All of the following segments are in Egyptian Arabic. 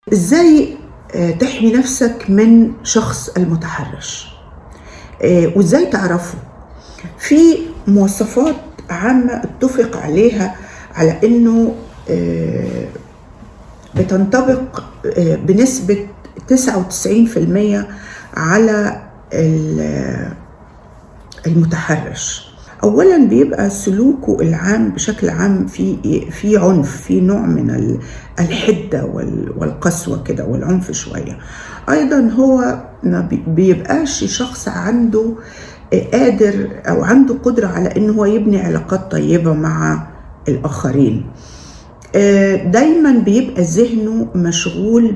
ازاي آه، تحمي نفسك من شخص المتحرش آه، وازاي تعرفه في مواصفات عامة اتفق عليها على انه آه، بتنطبق آه، بنسبة 99% على ال- المتحرش اولا بيبقى سلوكه العام بشكل عام في في عنف في نوع من ال- الحده وال- والقسوه كده والعنف شويه ايضا هو ما بي- بيبقاش شخص عنده قادر او عنده قدره على ان هو يبني علاقات طيبه مع الاخرين آه، دايما بيبقى ذهنه مشغول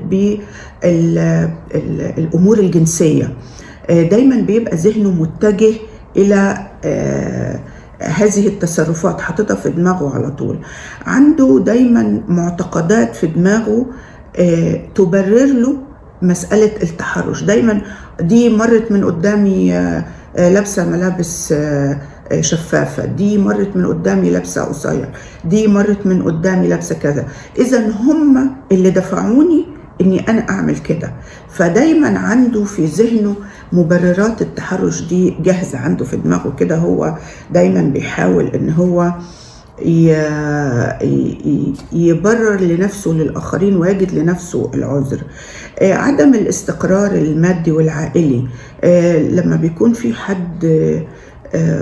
بالامور الجنسيه آه، دايما بيبقى ذهنه متجه الى آه، هذه التصرفات حاططها في دماغه على طول عنده دايما معتقدات في دماغه آه، تبرر له مسألة التحرش دايما دي مرت من قدامي آه، آه، لابسة ملابس آه، آه، شفافة دي مرت من قدامي لابسة قصير دي مرت من قدامي لابسة كذا إذا هم اللي دفعوني إني أنا أعمل كده فدايما عنده في ذهنه مبررات التحرش دي جاهزة عنده في دماغه كده هو دايما بيحاول إن هو ي- ي- يبرر لنفسه للآخرين ويجد لنفسه العذر آه، عدم الاستقرار المادي والعائلي آه، لما بيكون في حد آه،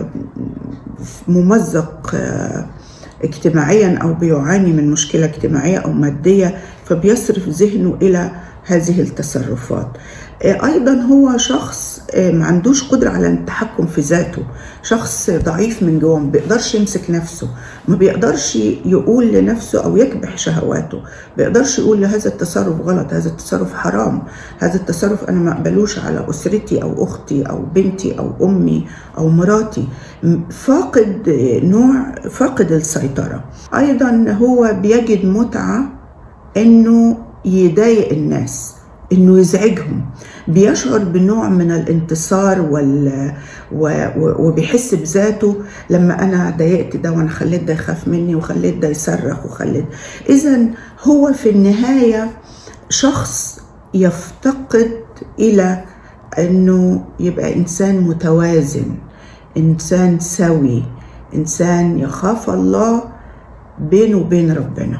ممزق آه، اجتماعيا او بيعاني من مشكله اجتماعيه او ماديه فبيصرف ذهنه الى هذه التصرفات آه، ايضا هو شخص آه، ما عندوش قدره على التحكم في ذاته شخص ضعيف من جوه ما بيقدرش يمسك نفسه ما بيقدرش يقول لنفسه او يكبح شهواته ما بيقدرش يقول هذا التصرف غلط هذا التصرف حرام هذا التصرف انا ما اقبلوش على اسرتي او اختي او بنتي او امي او مراتي م- فاقد آه، نوع فاقد السيطره ايضا هو بيجد متعه انه يضايق الناس انه يزعجهم بيشعر بنوع من الانتصار وال... و... و... وبيحس بذاته لما انا ضايقت ده وانا خليت ده يخاف مني وخليت ده يصرخ وخليت اذا هو في النهايه شخص يفتقد الى انه يبقى انسان متوازن انسان سوي انسان يخاف الله بينه وبين ربنا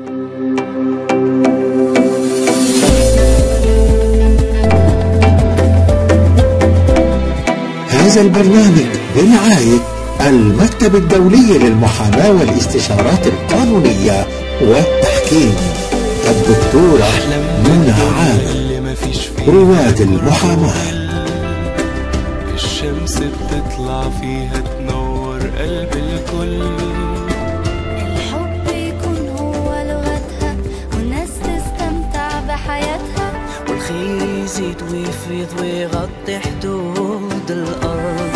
هذا البرنامج برعاية المكتب الدولي للمحاماة والاستشارات القانونية والتحكيم الدكتورة منى عامر اللي مفيش فيه رواد المحاماة الشمس بتطلع فيها تنور قلب الكل الحب يكون هو لغتها والناس تستمتع بحياتها والخير يزيد ويفيض ويغطي حدود الأرض